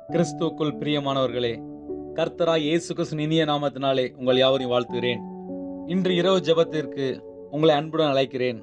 கிறிஸ்துவுக்குள் பிரியமானவர்களே கர்த்தராய் இயேசு கிறிஸ்துவின் இனிய நாமத்தினாலே உங்கள் யாவரையும் வாழ்த்துகிறேன் இன்று இரவு ஜெபத்திற்கு உங்களை அன்புடன் அழைக்கிறேன்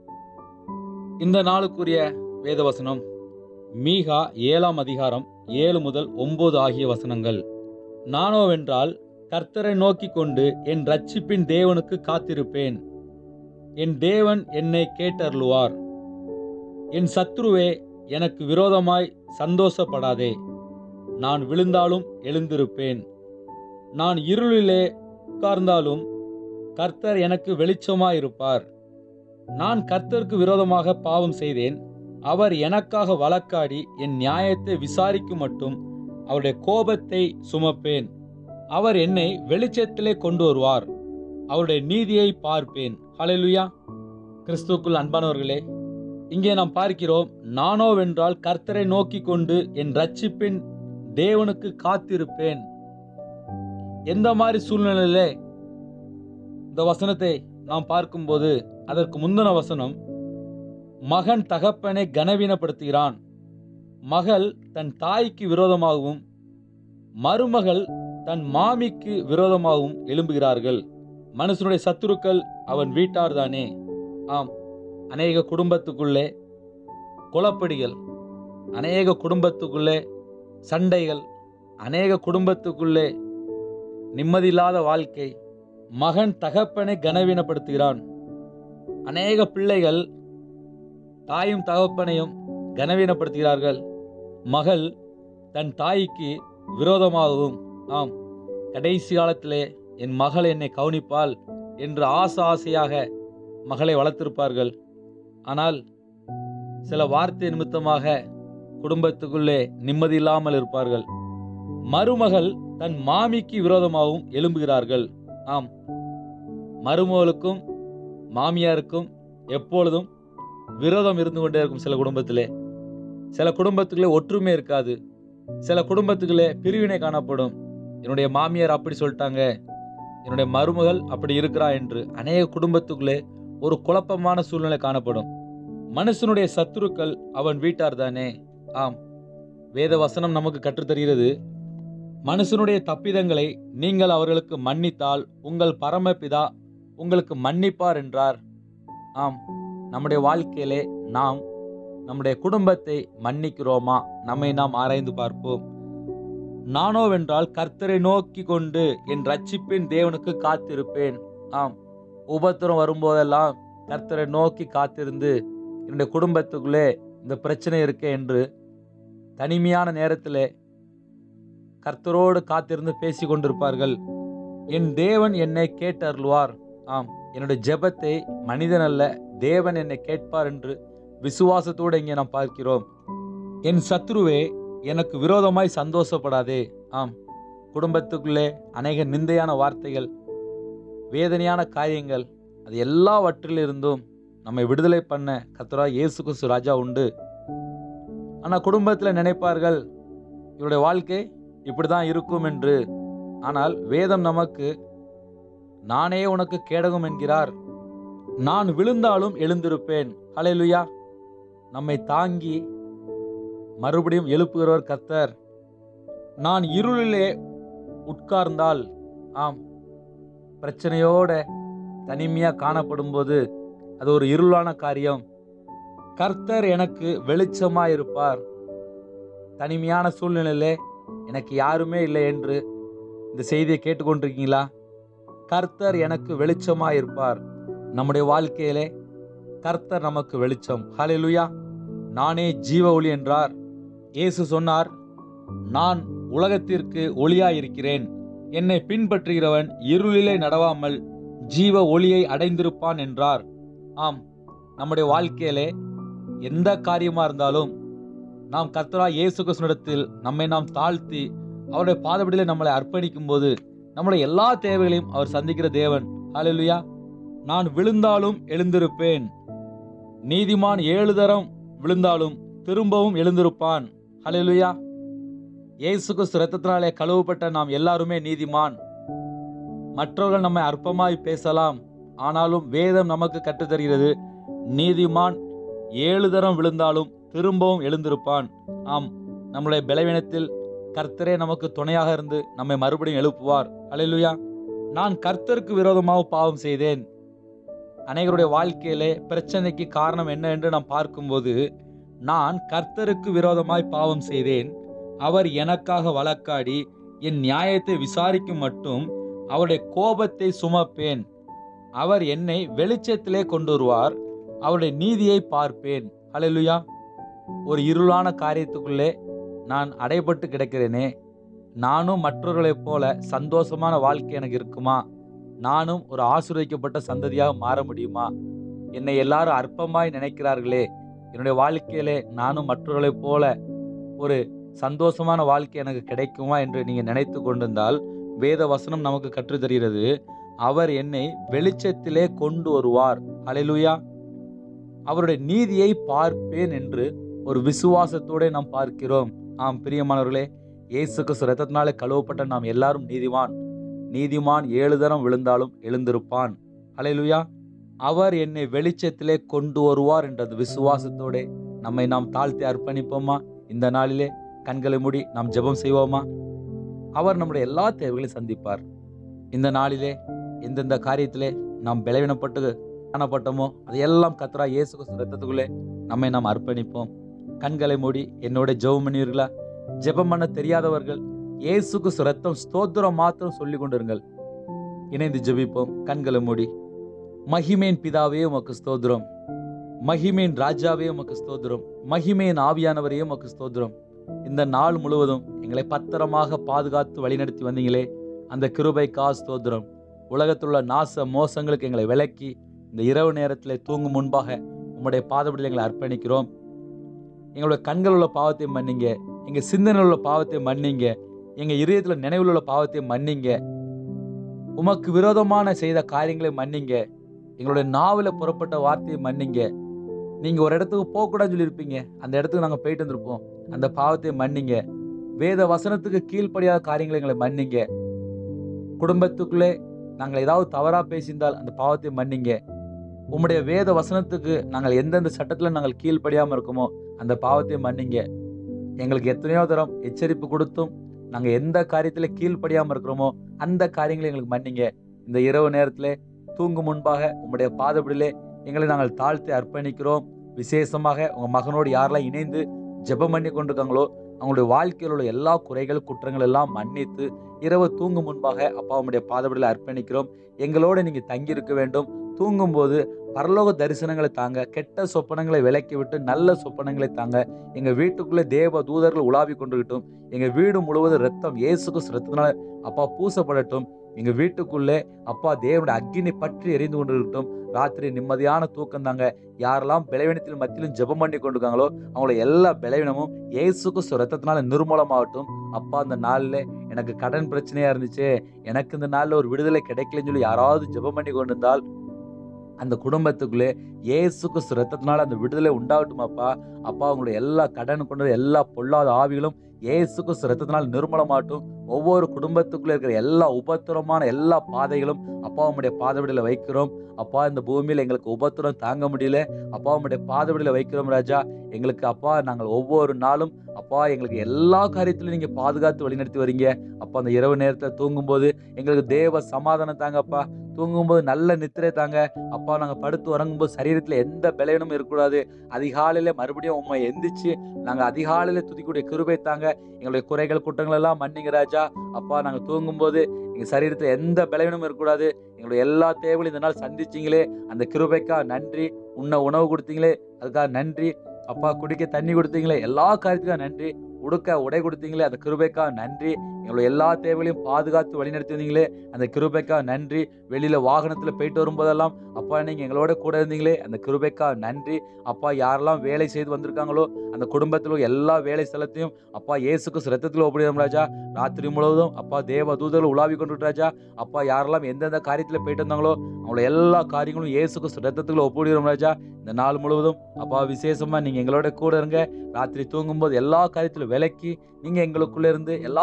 இந்த நாளுக்குரிய வேதவசனம் மீகா ஏழாம் அதிகாரம் ஏழு முதல் ஒன்பது ஆகிய வசனங்கள் நானோவென்றால் கர்த்தரை நோக்கிக் கொண்டு என் ரட்சிப்பின் தேவனுக்கு காத்திருப்பேன் என் தேவன் என்னை கேட்டருளுவார் என் சத்துருவே எனக்கு விரோதமாய் சந்தோஷப்படாதே நான் விழுந்தாலும் எழுந்திருப்பேன் நான் இருளிலே உட்கார்ந்தாலும் கர்த்தர் எனக்கு வெளிச்சமாயிருப்பார் நான் கர்த்தருக்கு விரோதமாக பாவம் செய்தேன் அவர் எனக்காக வழக்காடி என் நியாயத்தை விசாரிக்கும் மட்டும் அவருடைய கோபத்தை சுமப்பேன் அவர் என்னை வெளிச்சத்திலே கொண்டு வருவார் அவருடைய நீதியை பார்ப்பேன் ஹalleluya கிறிஸ்துவுக்குள் அன்பானவர்களே இங்கே நாம் பார்க்கிறோம் நானோவென்றால் கர்த்தரை நோக்கி கொண்டு என் ரட்சிப்பின் தேவனுக்கு காத்திருப்பேன் எந்த மாதிரி சூழ்நிலையிலே இந்த வசனத்தை நாம் பார்க்கும்போது அதற்கு முந்தின வசனம் மகன் தகப்பனை கனவீனப்படுத்துகிறான் மகள் தன் தாய்க்கு விரோதமாகவும் மருமகள் தன் மாமிக்கு விரோதமாகவும் எழும்புகிறார்கள் மனுஷனுடைய சத்துருக்கள் அவன் வீட்டார்தானே ஆம் அநேக குடும்பத்துக்குள்ளே குளப்படிகள் அநேக குடும்பத்துக்குள்ளே சண்டைகள் அநேக குடும்பத்துக்குள்ளே நிம்மதியில்லாத வாழ்க்கை மகன் தகப்பனை கனவீனப்படுத்துகிறான் அநேக பிள்ளைகள் தாயும் தகப்பனையும் கனவீனப்படுத்துகிறார்கள் மகள் தன் தாய்க்கு விரோதமாகவும் ஆம் கடைசி காலத்திலே என் மகள் என்னை கவனிப்பாள் என்று ஆசை ஆசையாக மகளை வளர்த்திருப்பார்கள் ஆனால் சில வார்த்தை நிமித்தமாக குடும்பத்துக்குள்ளே நிம்மதி இல்லாமல் இருப்பார்கள் மருமகள் தன் மாமிக்கு விரோதமாகவும் எழும்புகிறார்கள் ஆம் மருமகளுக்கும் மாமியாருக்கும் எப்பொழுதும் விரோதம் இருந்து கொண்டே இருக்கும் சில குடும்பத்திலே சில குடும்பத்துக்குள்ளே ஒற்றுமை இருக்காது சில குடும்பத்துக்குள்ளே பிரிவினை காணப்படும் என்னுடைய மாமியார் அப்படி சொல்லிட்டாங்க என்னுடைய மருமகள் அப்படி இருக்கிறா என்று அநேக குடும்பத்துக்குள்ளே ஒரு குழப்பமான சூழ்நிலை காணப்படும் மனுஷனுடைய சத்துருக்கள் அவன் வீட்டார் தானே ஆம் வேத வசனம் நமக்கு கற்றுத்தருகிறது மனுஷனுடைய தப்பிதங்களை நீங்கள் அவர்களுக்கு மன்னித்தால் உங்கள் பரமபிதா உங்களுக்கு மன்னிப்பார் என்றார் ஆம் நம்முடைய வாழ்க்கையிலே நாம் நம்முடைய குடும்பத்தை மன்னிக்கிறோமா நம்மை நாம் ஆராய்ந்து பார்ப்போம் நானோவென்றால் கர்த்தரை நோக்கி கொண்டு என் ரட்சிப்பின் தேவனுக்கு காத்திருப்பேன் ஆம் உபத்திரம் வரும்போதெல்லாம் கர்த்தரை நோக்கி காத்திருந்து என்னுடைய குடும்பத்துக்குள்ளே இந்த பிரச்சனை இருக்கே என்று தனிமையான நேரத்தில் கர்த்தரோடு காத்திருந்து பேசி கொண்டிருப்பார்கள் என் தேவன் என்னை கேட்டருள்வார் ஆம் என்னுடைய ஜெபத்தை மனிதன் அல்ல தேவன் என்னை கேட்பார் என்று விசுவாசத்தோடு இங்கே நாம் பார்க்கிறோம் என் சத்ருவே எனக்கு விரோதமாய் சந்தோஷப்படாதே ஆம் குடும்பத்துக்குள்ளே அநேக நிந்தையான வார்த்தைகள் வேதனையான காரியங்கள் அது எல்லாவற்றிலிருந்தும் நம்மை விடுதலை பண்ண கத்தரா இயேசு கிறிஸ்து ராஜா உண்டு ஆனால் குடும்பத்தில் நினைப்பார்கள் இவருடைய வாழ்க்கை இப்படி தான் இருக்கும் என்று ஆனால் வேதம் நமக்கு நானே உனக்கு கேடகம் என்கிறார் நான் விழுந்தாலும் எழுந்திருப்பேன் ஹalleluya நம்மை தாங்கி மறுபடியும் எழுப்புகிறவர் கர்த்தர் நான் இருளிலே உட்கார்ந்தால் ஆம் பிரச்சனையோட தனிமையாக காணப்படும் போது அது ஒரு இருளான காரியம் கர்த்தர் எனக்கு வெளிச்சமாக இருப்பார் தனிமையான சூழ்நிலையிலே எனக்கு யாருமே இல்லை என்று இந்த செய்தியை கேட்டுக்கொண்டிருக்கீங்களா கர்த்தர் எனக்கு வெளிச்சமாக இருப்பார் நம்முடைய வாழ்க்கையிலே கர்த்தர் நமக்கு வெளிச்சம் ஹalleluya நானே ஜீவ ஒளி என்றார் இயேசு சொன்னார் நான் உலகத்திற்கு ஒளியாயிருக்கிறேன் என்னை பின்பற்றுகிறவன் இருளிலே நடவாமல் ஜீவ ஒளியை அடைந்திருப்பான் என்றார் ஆம் நம்முடைய வாழ்க்கையிலே எந்த காரியமாக இருந்தாலும் நாம் கர்த்தரா இயேசு கிறிஸ்துவிடத்தில் நம்மை நாம் தாழ்த்தி அவருடைய பாதபடியில் நம்மளை அர்ப்பணிக்கும் போது நம்முடைய எல்லா தேவைகளையும் அவர் சந்திக்கிற தேவன் ஹalleluya நான் விழுந்தாலும் எழுந்திருப்பேன் நீதிமான் ஏழு தரம் விழுந்தாலும் திரும்பவும் எழுந்திருப்பான் ஹalleluya இயேசு கிறிஸ்து ரத்தத்தினாலே கழுவப்பட்ட நாம் எல்லாருமே நீதிமான் மற்றவர்கள் நம்மை அற்பமாய் பேசலாம் ஆனாலும் வேதம் நமக்கு கற்றுத்தருகிறது நீதிமான் ஏழு தரம் விழுந்தாலும் திரும்பவும் எழுந்திருப்பான் ஆம் நம்முடைய பலவீனத்தில் கர்த்தரே நமக்கு துணையாக இருந்து நம்மை மறுபடியும் எழுப்புவார் அல்லேலூயா நான் கர்த்தருக்கு விரோதமாக பாவம் செய்தேன் அநேகருடைய வாழ்க்கையிலே பிரச்சனைக்கு காரணம் என்ன என்று நாம் பார்க்கும்போது நான் கர்த்தருக்கு விரோதமாய் பாவம் செய்தேன் அவர் எனக்காக வழக்காடி என் நியாயத்தை விசாரிக்கும் மட்டும் அவருடைய கோபத்தை சுமப்பேன் அவர் என்னை வெளிச்சத்திலே கொண்டு வருவார் அவருடைய நீதியை பார்ப்பேன் ஹalleluya ஒரு இருளான காரியத்துக்குள்ளே நான் அடைபட்டு கிடக்கிறேனே நானும் மற்றவர்களைப் போல சந்தோஷமான வாழ்க்கை எனக்கு இருக்குமா நானும் ஒரு ஆசீர்வதிக்கப்பட்ட சந்ததியாக மாற முடியுமா என்னை எல்லாரும் அற்பமாய் நினைக்கிறார்களே என்னுடைய வாழ்க்கையிலே நானும் மற்றவர்களைப் போல ஒரு சந்தோஷமான வாழ்க்கை எனக்கு கிடைக்குமா என்று நீங்க நினைத்து கொண்டிருந்தால் வேத வசனம் நமக்கு கற்றுத் தருகிறது அவர் என்னை வெளிச்சத்திலே கொண்டு வருவார் ஹalleluya அவருடைய நீதியை பார்ப்பேன் என்று ஒரு விசுவாசத்தோட நாம் பார்க்கிறோம் ஆம் பிரியமானவர்களே இயேசு கிறிஸ்து ரத்தத்தினாலே கழுவப்பட்ட நாம் எல்லாரும் நீதிமான் நீதிமான் ஏழு தரம் விழுந்தாலும் எழுந்திருப்பான் ஹalleluya அவர் என்னை வெளிச்சத்திலே கொண்டு வருவார் என்ற அந்த விசுவாசத்தோட நம்மை நாம் தாழ்த்தி அர்ப்பணிப்போமா இந்த நாளிலே கண்களை மூடி நாம் ஜெபம் செய்வோமா அவர் நம்முடைய எல்லா தேவைகளையும் சந்திப்பார் இந்த நாளிலே எந்தெந்த காரியத்திலே நாம் பலவீனப்பட்டு காணப்பட்டோமோ அதையெல்லாம் கத்ரா இயேசு கிறிஸ்து ரத்தத்துக்குள்ளே நம்மை நாம் அர்ப்பணிப்போம் கண்களை மூடி என்னோட ஜெபம் பண்ணுவீர்களா ஜெபம் பண்ண தெரியாதவர்கள் இயேசு கிறிஸ்து ரத்தம் ஸ்தோத்திரம் மாத்திரம் சொல்லி கொண்டிருங்கள் இணைந்து ஜெபிப்போம் கண்களை மூடி மகிமேன் பிதாவே உமக்கு ஸ்தோத்திரம் மகிமேன் ராஜாவே உமக்கு ஸ்தோத்திரம் மகிமேன் ஆவியானவரே உமக்கு ஸ்தோத்திரம் இந்த நாள் முழுவதும் எங்களை பத்திரமாக பாதுகாத்து வழிநடத்தி வந்தீங்களே அந்த கிருபைக்கா ஸ்தோத்திரம் உலகத்துள்ள நாச மோசங்களுக்கு எங்களை விலக்கி இந்த இரவு நேரத்தில் தூங்கும் முன்பாக உம்முடைய பாதப்படியில் எங்களை அர்ப்பணிக்கிறோம் எங்களுடைய கண்கள் உள்ள பாவத்தை மன்னிங்க எங்க சிந்தனையில் உள்ள பாவத்தை மன்னிங்க எங்க இதயத்தில் நினைவில் உள்ள பாவத்தை மன்னிங்க உமக்கு விரோதமான செய்த காரியங்களை மன்னிங்க எங்களுடைய நாவில் புறப்பட்ட வார்த்தையை மன்னிங்க நீங்க ஒரு இடத்துக்கு போகக்கூடாதுன்னு சொல்லியிருப்பீங்க அந்த இடத்துக்கு நாங்கள் போயிட்டு வந்திருப்போம் அந்த பாவத்தை மன்னிங்க வேத வசனத்துக்கு கீழ்ப்படியாத காரியங்களை எங்களை மன்னிங்க குடும்பத்துக்குள்ளே நாங்கள் ஏதாவது தவறா பேசியிருந்தால் அந்த பாவத்தை மன்னிங்க உம்முடைய வேத வசனத்துக்கு நாங்கள் எந்தெந்த சட்டத்தில் நாங்கள் கீழ்ப்படியாமல் இருக்கோமோ அந்த பாவத்தை மன்னிங்க எங்களுக்கு எத்தனையோ தரம் எச்சரிப்பு கொடுத்தும் நாங்கள் எந்த காரியத்தில் கீழ்ப்படியாமல் இருக்கிறோமோ அந்த காரியங்களை எங்களுக்கு மன்னிங்க இந்த இரவு நேரத்தில் தூங்கும் முன்பாக உம்முடைய பாதப்படியிலே எங்களை நாங்கள் தாழ்த்தி அர்ப்பணிக்கிறோம் விசேஷமாக உங்க மகனோடு யாரெல்லாம் இணைந்து ஜெபம் பண்ணி கொண்டிருக்காங்களோ அவங்களுடைய வாழ்க்கையில் உள்ள எல்லா குறைகள் குற்றங்கள் எல்லாம் மன்னித்து இரவு தூங்கும் முன்பாக அப்பா உம்முடைய பாதப்படியில் அர்ப்பணிக்கிறோம் எங்களோடு நீங்க தங்கி இருக்க வேண்டும் தூங்கும்போது பரலோக தரிசனங்களை தாங்க கெட்ட சொப்பனங்களை விலக்கி விட்டு நல்ல சொப்பனங்களை தாங்க எங்க வீட்டுக்குள்ளே தேவ தூதர்கள் உலாவி கொண்டிருக்கட்டும் எங்க வீடு முழுவதும் ரத்தம் இயேசுக்கு ரத்தத்தினால அப்பா பூசப்படட்டும் எங்க வீட்டுக்குள்ளே அப்பா தேவனுடைய அக்கினி பற்றி எரிந்து கொண்டிருக்கட்டும் ராத்திரி நிம்மதியான தூக்கம் தாங்க யாரெல்லாம் பலவீனத்தில் மத்தியிலும் ஜெபம் பண்ணி கொண்டிருக்காங்களோ அவங்களோட எல்லா பலவீனமும் இயேசுக்கு ரத்தத்தினால நிர்மூலமாகட்டும் அப்பா அந்த நாளில் எனக்கு கடன் பிரச்சனையா இருந்துச்சு எனக்கு இந்த நாளில் ஒரு விடுதலை கிடைக்கலன்னு சொல்லி யாராவது ஜெபம் பண்ணி கொண்டிருந்தால் அந்த குடும்பத்துக்குள்ளே இயேசுக்கு ரத்தத்தினால அந்த விடுதலை உண்டாகட்டும் அப்பா அப்பா அவங்களுடைய எல்லா கடன் கொண்ட எல்லா பொல்லாத ஆவிகளும் இயேசுக்கு ரத்தத்தினால் நிர்மூலமாகட்டும் ஒவ்வொரு குடும்பத்துக்குள்ள இருக்கிற எல்லா உபத்திரமான எல்லா பாதைகளும் அப்பா உம்முடைய பாதவிடையில வைக்கிறோம் அப்பா இந்த பூமியில எங்களுக்கு உபத்திரம் தாங்க முடியல அப்பா உம்முடைய பாதவிடையில வைக்கிறோம் ராஜா எங்களுக்கு அப்பா நாங்கள் ஒவ்வொரு நாளும் அப்பா எங்களுக்கு எல்லா காரியத்திலும் நீங்க பாதுகாத்து வழிநடத்தி வரீங்க அப்பா அந்த இரவு நேரத்துல தூங்கும்போது எங்களுக்கு தேவ சமாதானம் தாங்கப்பா தூங்கும்போது நல்ல நித்திரை தாங்க அப்பா நாங்கள் படுத்து உறங்கும்போது சரீரத்தில் எந்த பலவீனமும் இருக்கக்கூடாது அதிகாலையில மறுபடியும் உண்மை எந்திரிச்சு நாங்கள் அதிகாலையில துதிக்கூடிய கிருபை தாங்க எங்களுடைய குறைகள் குற்றங்கள் எல்லாம் மன்னிங்க ராஜா அப்பா நாங்கள் தூங்கும்போது எங்கள் சரீரத்தில் எந்த பலவீனமும் இருக்கக்கூடாது எங்களுடைய எல்லா தேவையும் இந்த நாள் சந்திச்சிங்களே அந்த கிருபைக்கா நன்றி உண்ண உணவு கொடுத்தீங்களே அதுக்காக நன்றி அப்பா குடிக்க தண்ணி கொடுத்தீங்களே எல்லா காரியத்துக்காக நன்றி உடுக்க உடை கொடுத்தீங்களே அந்த கிருபைக்கா நன்றி எங்களுடைய எல்லா தேவைகளையும் பாதுகாத்து வழிநடத்தி வந்தீங்களே அந்த கிருபைக்கா நன்றி வெளியில வாகனத்துல போயிட்டு வரும்போதெல்லாம் அப்பா நீங்க எங்களோட கூட இருந்தீங்களே அந்த கிருபைக்கா நன்றி அப்பா யாரெல்லாம் வேலை செய்து வந்திருக்காங்களோ அந்த குடும்பத்தில் உள்ள எல்லா வேலை ஸ்தலத்தையும் அப்பா இயேசுக்கு ரத்தத்தில் ஒப்பிடுவோம் ராஜா ராத்திரி முழுவதும் அப்பா தேவ தூதர்கள் உலாவி கொண்டு ராஜா அப்பா யாரெல்லாம் எந்தெந்த காரியத்துல போயிட்டு வந்தாங்களோ அவங்கள எல்லா காரியங்களும் இயேசுக்கு ரத்தத்துக்குள்ள ஒப்பிடுவோம் ராஜா இந்த நாள் முழுவதும் அப்பா விசேஷமா நீங்க எங்களோட கூட இருங்க ராத்திரி தூங்கும்போது எல்லா காரியத்திலும் விலக்கி நீங்க எங்களுக்குள்ள இருந்து எல்லா காரியத்தையும் நீங்க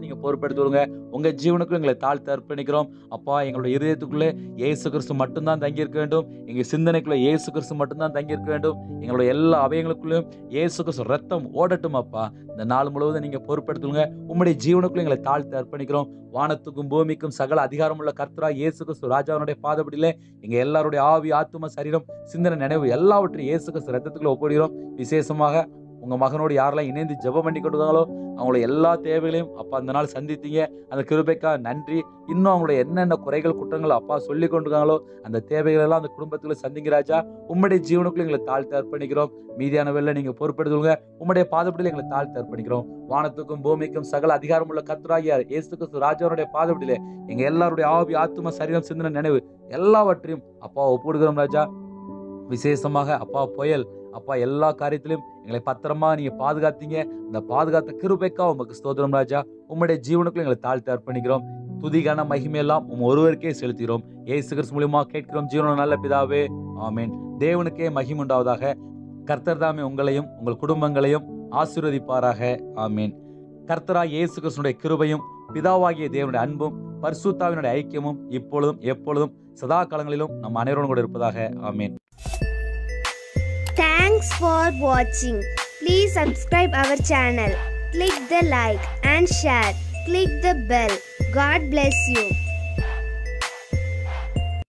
நீங்க பொறுப்பெடுத்துருங்க உங்க ஜீவனுக்கும் எங்களை தாழ்த்து அர்ப்பணிக்கிறோம் அப்பா எங்களுடைய இருதயத்துக்குள்ளே இயேசு கிறிஸ்து மட்டும்தான் தங்கியிருக்க வேண்டும் எங்க சிந்தனைக்குள்ள இயேசு கிறிஸ்து மட்டும்தான் தங்கியிருக்க வேண்டும் எங்களுடைய எல்லா அவயங்களுக்குள்ளேயும் இயேசு கிறிஸ்து ரத்தம் ஓடட்டும் அப்பா இந்த நாள் முழுவதும் நீங்க பொறுப்பெடுத்துங்க உம்முடைய ஜீவனுக்குள்ள எங்களை தாழ்த்து அர்ப்பணிக்கிறோம் வானத்துக்கும் பூமிக்கும் சகல அதிகாரமுள்ள கர்த்தரா இயேசு கிறிஸ்து ராஜாவினுடைய பாதப்படியிலே எங்க எல்லாருடைய ஆவி ஆத்தும சரீரம் சிந்தனை நினைவு எல்லாவற்றையும் இயேசு கிறிஸ்து ரத்தத்துக்குள்ள ஒப்பிடுகிறோம் விசேஷமாக உங்க மகனோடு யாரெல்லாம் இணைந்து ஜெபம் பண்ணி கொடுத்தாங்களோ அவங்களோட எல்லா தேவைகளையும் அப்பா அந்த நாள் சந்தித்தீங்க அந்த கிருபைக்கா நன்றி இன்னும் அவங்களுடைய என்னென்ன குறைகள் குற்றங்கள் அப்பா சொல்லி கொண்டிருக்காங்களோ அந்த தேவைகள் எல்லாம் அந்த குடும்பத்துக்குள்ள சந்திங்க ராஜா உம்முடைய ஜீவனுக்குள்ள எங்களை தாழ்த்து அர்ப்பணிக்கிறோம் மீதியான வேலை நீங்க பொறுப்பெடுத்துங்க உம்முடைய பாதப்படியில் எங்களை தாழ்த்து அர்ப்பணிக்கிறோம் வானத்துக்கும் பூமிக்கும் சகல அதிகாரமுள்ள கர்த்தராகிய இயேசு கிறிஸ்து ராஜாவுடைய பாதப்படியிலே எங்க எல்லாருடைய ஆவி ஆத்தும சரீரம் சிந்தனை நினைவு எல்லாவற்றையும் அப்பா ஒப்புடுகிறோம் ராஜா விசேஷமாக அப்பா புயல் அப்பா எல்லா காரியத்திலும் எங்களை பத்திரமா நீங்க பாதுகாத்தீங்க அந்த பாதுகாத்த கிருபைக்கா உமக்கு ஸ்தோத்திரம் ராஜா உம்முடைய ஜீவனுக்குள்ள எங்களை தாழ்த்து அர்ப்பணிக்கிறோம் துதிகான மகிமையெல்லாம் உம் ஒருவருக்கே செலுத்துகிறோம் ஏசு கிறிஸ்து மூலியமா கேட்கிறோம் ஜீவன நல்ல பிதாவே ஆமென் தேவனுக்கே மகிமை உண்டாவதாக கர்த்தர் தாமே உங்களையும் உங்கள் குடும்பங்களையும் ஆசீர்வதிப்பாராக ஆமீன் கர்த்தரா இயேசு கிறிஸ்துடைய கிருபையும் பிதாவாகிய தேவனுடைய அன்பும் பரிசுத்தாவினுடைய ஐக்கியமும் இப்பொழுதும் எப்பொழுதும் சதா காலங்களிலும் நம் அனைவரும் கூட இருப்பதாக ஆமீன் Thanks for watching. Please subscribe our channel. Click the like and share. Click the bell. God bless you.